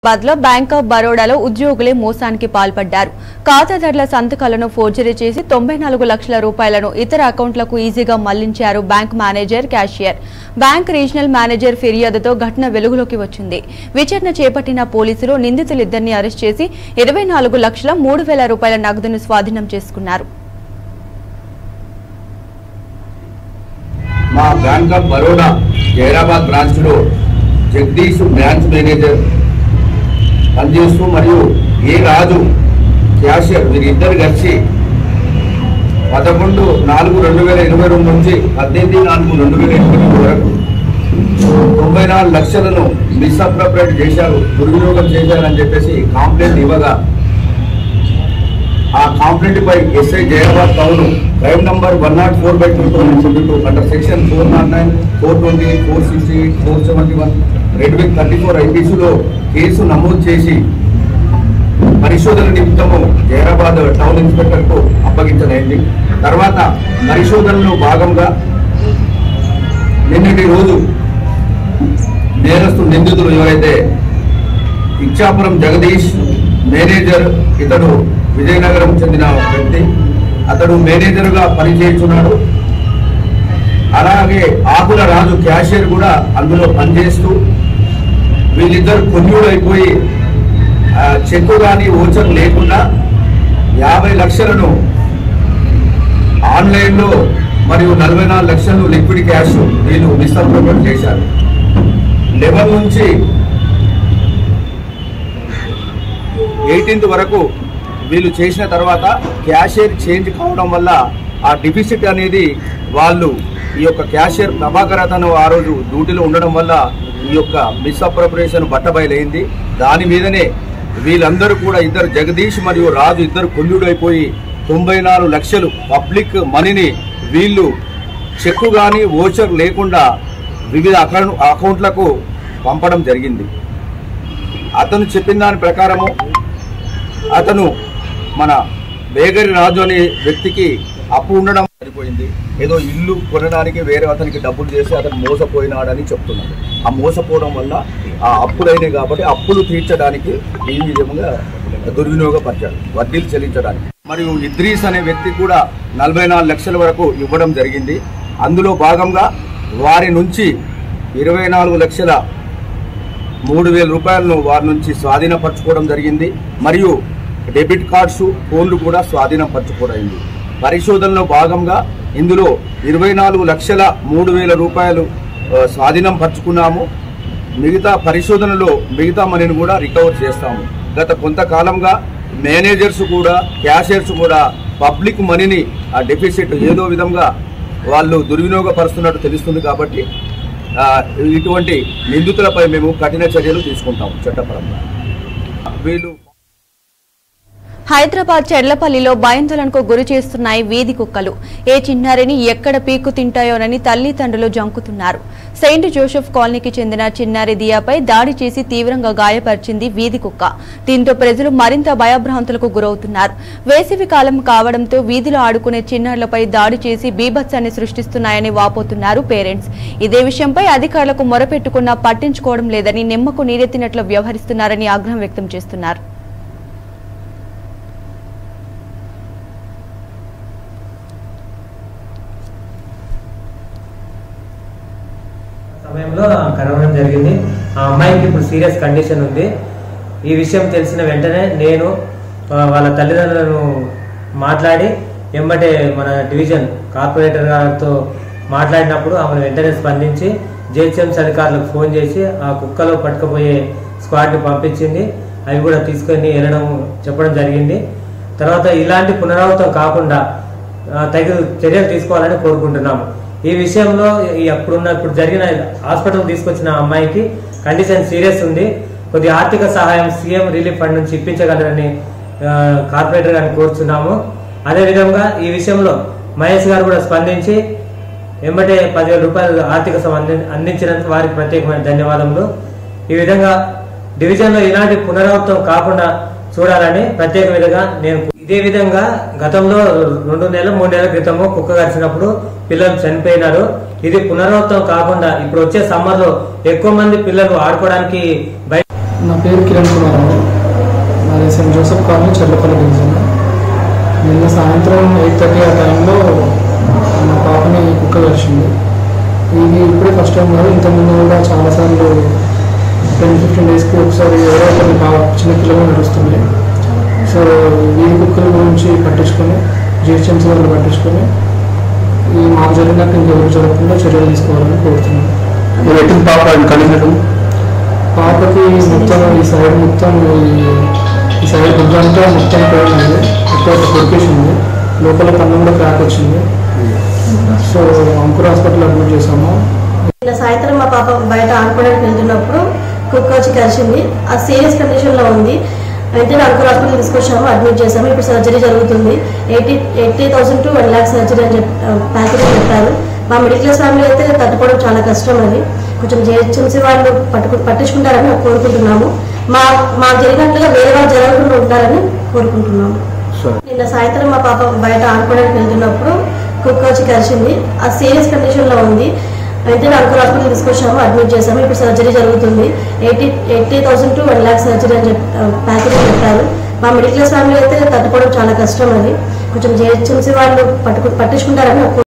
హైదరాబాద్ లో bank of బరోడాలో ఉద్యోగులే మోసానికి పాల్పడ్డారు ఖాతాదారుల సంతకాలను ఫోర్జరీ చేసి తొంభై నాలుగు లక్షల రూపాయలను ఇతర అకౌంట్లకు ఈజీగా మళ్లించారు bank manager cashier bank regional manager ఫిర్యాదుతో ఘటన వెలుగులోకి వచ్చింది విచారణ చేపట్టిన పోలీసులు నిందితులిద్దరిని అరెస్ట్ చేసి ఇరవై నాలుగు లక్షల మూడు వేల రూపాయల నగదును స్వాధీనం చేసుకున్నారు మా bank of Baroda Zaheerabad branch లో జగదీష్ బ్రాంచ్ మేనేజర్ పనిచేస్తూ మరియు ఏ రాజు క్యాషియర్ వీరిద్దరు కలిసి పదకొండు నాలుగు రెండు వేల ఇరవై రెండు నుంచి పద్దెనిమిది నాలుగు రెండు వేల ఇరవై రెండు వరకు తొంభై నాలుగు లక్షలను మిస్అప్రోప్రియేట్ చేశారు దుర్వినియోగం చేశారని చెప్పేసి కాంప్లైంట్ ఇవ్వగా ఆ కాంప్లైంట్ పై SI Zaheerabad town crime number one not four by two thousand twenty two under section four not nine four twenty four sixty eight four seventy one రెండు వేల థర్టీ ఫోర్ ఐపీసీలో కేసు నమోదు చేసి పరిశోధన నిమిత్తము జైరాబాద్ టౌన్ ఇన్స్పెక్టర్ కు అప్పగించనైంది తర్వాత పరిశోధనలో భాగంగా నిన్నటి రోజు నేరస్తు నిందితులు ఎవరైతే ఇచ్చాపురం జగదీష్ మేనేజర్ ఇతడు విజయనగరం చెందిన వ్యక్తి అతడు మేనేజర్గా పనిచేస్తున్నాడు అలాగే ఆకుల రాజు క్యాషియర్ కూడా అందులో పనిచేస్తూ వీళ్ళిద్దరు కొన్యుడైపోయి ఆ, చెక్కు కానీ ఓచర్ లేకుండా యాభై లక్షలను ఆన్లైన్లో మరియు నలభై నాలుగు లక్షలు లిక్విడ్ క్యాష్ వీళ్ళు మిస్అప్రోపేట్ చేశారు లెవెన్ నుంచి ఎయిటీన్త్ వరకు వీళ్ళు చేసిన తర్వాత క్యాషియర్ చేంజ్ కావడం వల్ల ఆ డిఫిసిట్ అనేది వాళ్ళు ఈ యొక్క క్యాషియర్ ప్రభాకర్ అతను ఆ రోజు డ్యూటీలో ఉండడం వల్ల ఈ యొక్క మిస్అప్రోప్రియేషన్ బట్టబయలైంది దాని మీదనే వీళ్ళందరూ కూడా ఇద్దరు జగదీష్ మరియు రాజు ఇద్దరు కొల్లుడైపోయి తొంభై నాలుగు లక్షలు పబ్లిక్ మనీని వీళ్ళు చెక్కు కానీ ఓచర్ లేకుండా వివిధ అకౌంట్ అకౌంట్లకు పంపడం జరిగింది అతను చెప్పిన దాని ప్రకారము అతను మన బేగరి రాజు అనే వ్యక్తికి అప్పు ఉండడం సరిపోయింది ఏదో ఇల్లు కొనడానికి వేరే అతనికి డబ్బులు చేసి అతను మోసపోయినాడని చెప్తున్నాడు ఆ మోసపోవడం వల్ల ఆ అప్పులైనవి కాబట్టి అప్పులు తీర్చడానికి ఈ విధంగా దుర్వినియోగపరిచాడు వడ్డీలు చెల్లించడానికి మరియు ఇద్రీస్ అనే వ్యక్తి కూడా నలభై నాలుగు లక్షల వరకు ఇవ్వడం జరిగింది అందులో భాగంగా వారి నుంచి ఇరవై నాలుగు లక్షల మూడు వేల రూపాయలను వారి నుంచి స్వాధీనపరచుకోవడం జరిగింది మరియు డెబిట్ కార్డ్స్ ఫోన్లు కూడా స్వాధీనపరచుకోవడమైంది పరిశోధనలో భాగంగా ఇందులో ఇరవై నాలుగు లక్షల మూడు వేల రూపాయలు ఆ, స్వాధీనం పరుచుకున్నాము మిగతా పరిశోధనలో మిగతా మనీని కూడా రికవర్ చేస్తాము గత కొంతకాలంగా మేనేజర్స్ కూడా క్యాషియర్స్ కూడా పబ్లిక్ మనీని ఆ డెఫిసిట్ ఏదో విధంగా వాళ్ళు దుర్వినియోగపరుస్తున్నట్టు తెలుస్తుంది కాబట్టి ఆ, ఇటువంటి నిందితులపై మేము కఠిన చర్యలు తీసుకుంటాం చట్టపరంగా వీళ్ళు హైదరాబాద్ చెర్లపల్లిలో భయాందోళనకు గురి చేస్తున్నాయి వీధి కుక్కలు ఏ చిన్నారిని ఎక్కడ పీకు తింటాయోనని తల్లిదండ్రులు జంకుతున్నారు సెయింట్ జోసెఫ్ కాలనీకి చెందిన చిన్నారి దియాపై దాడి చేసి తీవ్రంగా గాయపరిచింది వీధి కుక్క దీంతో ప్రజలు మరింత భయభ్రాంతులకు గురవుతున్నారు వేసవి కాలం కావడంతో వీధిలో ఆడుకునే చిన్నారులపై దాడి చేసి బీభత్సాన్ని సృష్టిస్తున్నాయని వాపోతున్నారు పేరెంట్స్ ఇదే విషయంపై అధికారులకు మొరపెట్టుకున్నా పట్టించుకోవడం లేదని నిమ్మకు నీరెత్తినట్లు వ్యవహరిస్తున్నారని ఆగ్రహం వ్యక్తం చేస్తున్నారు సమయంలో కరోనా జరిగింది ఆ అమ్మాయికి ఇప్పుడు సీరియస్ కండిషన్ ఉంది ఈ విషయం తెలిసిన వెంటనే నేను ఆ, వాళ్ళ తల్లిదండ్రులను మాట్లాడి ఎంబటే మన డివిజన్ కార్పొరేటర్ గారితో మాట్లాడినప్పుడు ఆమెను వెంటనే స్పందించి జేహెచ్ఎంసీ అధికారులకు ఫోన్ చేసి ఆ కుక్కలో పట్టుకుపోయే స్క్వాడ్ని పంపించింది అవి కూడా తీసుకొని వెళ్ళడం చెప్పడం జరిగింది తర్వాత ఇలాంటి పునరావృతం కాకుండా ఆ, తగిన చర్యలు తీసుకోవాలని కోరుకుంటున్నాము ఈ విషయంలో ఈ అప్పుడున్న ఇప్పుడు జరిగిన హాస్పిటల్ తీసుకొచ్చిన అమ్మాయికి కండిషన్ సీరియస్ ఉంది కొద్ది ఆర్థిక సహాయం సీఎం రిలీఫ్ ఫండ్ నుంచి ఇప్పించగలరని ఆ, కార్పొరేటర్ గారిని కోరుచున్నాము అదేవిధంగా ఈ విషయంలో మహేష్ గారు కూడా స్పందించి వెంబటే పదివేల రూపాయలు ఆర్థిక సహాయం అంది అందించినందుకు వారికి ప్రత్యేకమైన ధన్యవాదములు ఈ విధంగా డివిజన్లో ఇలాంటి పునరావృతం కాకుండా చూడాలని ప్రత్యేక విధంగా నేను ఇదే విధంగా గతంలో రెండు నెలలు మూడు నెలల క్రితము కుక్క కరిచినప్పుడు పిల్లలు చనిపోయినారు ఇది పునరావృతం కాకుండా ఇప్పుడు వచ్చే సమ్మర్ లో ఎక్కువ మంది పిల్లలు ఆడుకోవడానికి బయట నా పేరు కిరణ్ కుమార్ అండి నాది saint Joseph colony Chellapalli division నిన్న సాయంత్రం ఎయిట్ థర్టీ ఆ టైంలో మా పాపని కుక్క కలిసింది ఇది ఇప్పుడే ఫస్ట్ టైం కాదు ఇంతకుముందు కూడా చాలాసార్లు టెన్ ఫిఫ్టీన్ డేస్కి ఒకసారి ఎవరో ఒకరి బాగా చిన్న పిల్లలు నడుస్తుంది సో వీధి కుక్కల గురించి పట్టించుకొని జిహెచ్ఎంసీ వాళ్ళు పట్టించుకొని ఈ మాకు జరిగినట్టు ఇంకెవరు జరగకుండా చర్యలు తీసుకోవాలని కోరుతున్నాను మీరు ఎట్టిన పాప కలిగినట్టు పాపకి మొత్తం ఈ సైడ్ మొత్తం ఈ- ఈ సైడ్ బుద్ధంతా మొత్తం పోయింది మొత్తం ఒక కొరికేసింది లోపల పన్ను కూడా క్రాక్ వచ్చింది సో అంకుర్ హాస్పిటల్ అడ్మిట్ చేసాము నిన్న సాయంత్రం మా పాప బయట ఆడుకోవడానికి వెళ్తున్నప్పుడు కుక్క వచ్చి కలిసింది ఆ సీరియస్ కండిషన్లో ఉంది వెంటనే అంకుల్ హాస్పిటల్ తీసుకొచ్చాము అడ్మిట్ చేసాము ఇప్పుడు సర్జరీ జరుగుతుంది eighty eighty thousand to one lakh surgery అని చెప్పి ప్యాకేజ్ చెప్పారు మా మిడిల్ క్లాస్ ఫ్యామిలీ అయితే తట్టుకోవడం చాలా కష్టం అది కొంచెం జిహెచ్ఎంసీ వాళ్ళు పట్టుకు పట్టించుకుంటారని కోరుకుంటున్నాము మా మాకు జరిగినట్లుగా వేరే వాళ్ళు జరగకుండా ఉంటారని కోరుకుంటున్నాము నిన్న సాయంత్రం మా పాప బయట ఆడుకోవడానికి వెళ్తున్నప్పుడు కుక్క వచ్చి కలిసింది ఆ సీరియస్ కండిషన్లో ఉంది వెంటనే అంకుల్ హాస్పిటల్ తీసుకొచ్చాము అడ్మిట్ చేసాము ఇప్పుడు సర్జరీ జరుగుతుంది eighty eighty thousand to one lakh surgery అని చెప్పి ప్యాకేజ్ చెప్పారు మా మిడిల్ క్లాస్ ఫ్యామిలీ అయితే తట్టుకోవడం చాలా కష్టం అది కొంచెం జిహెచ్ఎంసీ వాళ్ళు పట్టుకు పట్టించుకుంటారని